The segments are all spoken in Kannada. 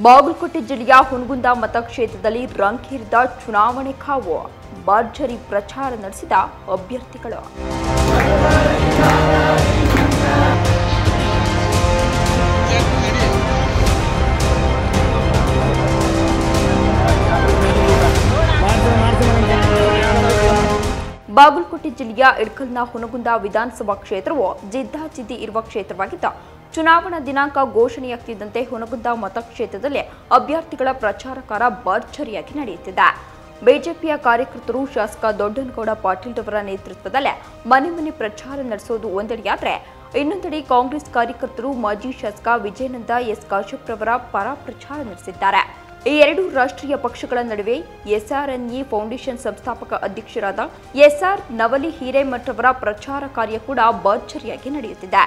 ಬಾಗಲಕೋಟೆ ಜಿಲ್ಲೆಯ ಹುನಗುಂದ ಮತಕ್ಷೇತ್ರದಲ್ಲಿ ರಂಗೇರಿದ ಚುನಾವಣೆ ಕಾವು ಭರ್ಜರಿ ಪ್ರಚಾರ ನಡೆಸಿದ ಅಭ್ಯರ್ಥಿಗಳು ಬಾಗಲಕೋಟೆ ಜಿಲ್ಲೆಯ ಇಳ್ಕಲ್ನ ಹುನಗುಂದ ವಿಧಾನಸಭಾ ಕ್ಷೇತ್ರವು ಜಿದ್ದಾಜಿದ್ದಿ ಇರುವ ಕ್ಷೇತ್ರವಾಗಿದ್ದು ಚುನಾವಣಾ ದಿನಾಂಕ ಘೋಷಣೆಯಾಗ್ತಿದ್ದಂತೆ ಹುನಗುಂದ ಮತಕ್ಷೇತ್ರದಲ್ಲಿ ಅಭ್ಯರ್ಥಿಗಳ ಪ್ರಚಾರ ಕಾರ್ಯ ಭರ್ಜರಿಯಾಗಿ ನಡೆಯುತ್ತಿದೆ ಬಿಜೆಪಿಯ ಕಾರ್ಯಕರ್ತರು ಶಾಸಕ ದೊಡ್ಡನಗೌಡ ಪಾಟೀಲ್ ಅವರ ನೇತೃತ್ವದಲ್ಲೇ ಮನೆ ಮನೆ ಪ್ರಚಾರ ನಡೆಸೋದು ಒಂದೆಡೆಯಾದರೆ ಇನ್ನೊಂದೆಡೆ ಕಾಂಗ್ರೆಸ್ ಕಾರ್ಯಕರ್ತರು ಮಾಜಿ ಶಾಸಕ ವಿಜಯನಂದ ಎಸ್ ಕಾಶ್ಯಪ್ ರವರ ಪರ ಪ್ರಚಾರ ನಡೆಸಿದ್ದಾರೆ ಈ ಎರಡು ರಾಷ್ಟ್ರೀಯ ಪಕ್ಷಗಳ ನಡುವೆ ಎಸ್ಆರ್ಎನ್ಇ ಫೌಂಡೇಶನ್ ಸಂಸ್ಥಾಪಕ ಅಧ್ಯಕ್ಷರಾದ ಎಸ್ಆರ್ ನವಲಿ ಹಿರೇಮಠ್ ಅವರ ಪ್ರಚಾರ ಕಾರ್ಯ ಕೂಡ ಭರ್ಜರಿಯಾಗಿ ನಡೆಯುತ್ತಿದೆ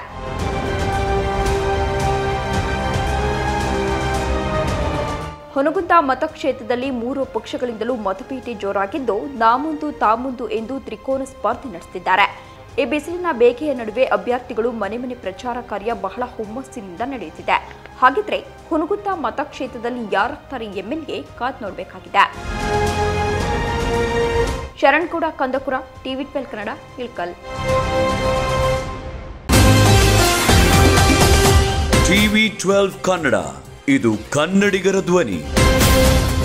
ಹೊನಗುಂದ ಮತಕ್ಷೇತ್ರದಲ್ಲಿ ಮೂರು ಪಕ್ಷಗಳಿಂದಲೂ ಮತಪೇಟೆ ಜೋರಾಗಿದ್ದು ನಾಮುಂದು ತಾಮುಂದು ಎಂದು ತ್ರಿಕೋನ ಸ್ಪರ್ಧೆ ನಡೆಸುತ್ತಿದ್ದಾರೆ ಈ ಬಿಸಿಲಿನ ಬೇಗೆಯ ನಡುವೆ ಅಭ್ಯರ್ಥಿಗಳು ಮನೆ ಮನೆ ಪ್ರಚಾರ ಕಾರ್ಯ ಬಹಳ ಹುಮ್ಮಸ್ಸಿನಿಂದ ನಡೆಯುತ್ತಿದೆ ಹಾಗಿದ್ರೆ ಹುನಗುಂದ ಮತಕ್ಷೇತ್ರದಲ್ಲಿ ಯಾರಾಗ್ತಾರೆ ಎಂಎಲ್ಎ ಕಾದ್ ನೋಡಬೇಕಾಗಿದೆ Sharangouda Kandakura TV twelve Kannada Ilkal TV twelve Kannada ಇದು ಕನ್ನಡಿಗರ ಧ್ವನಿ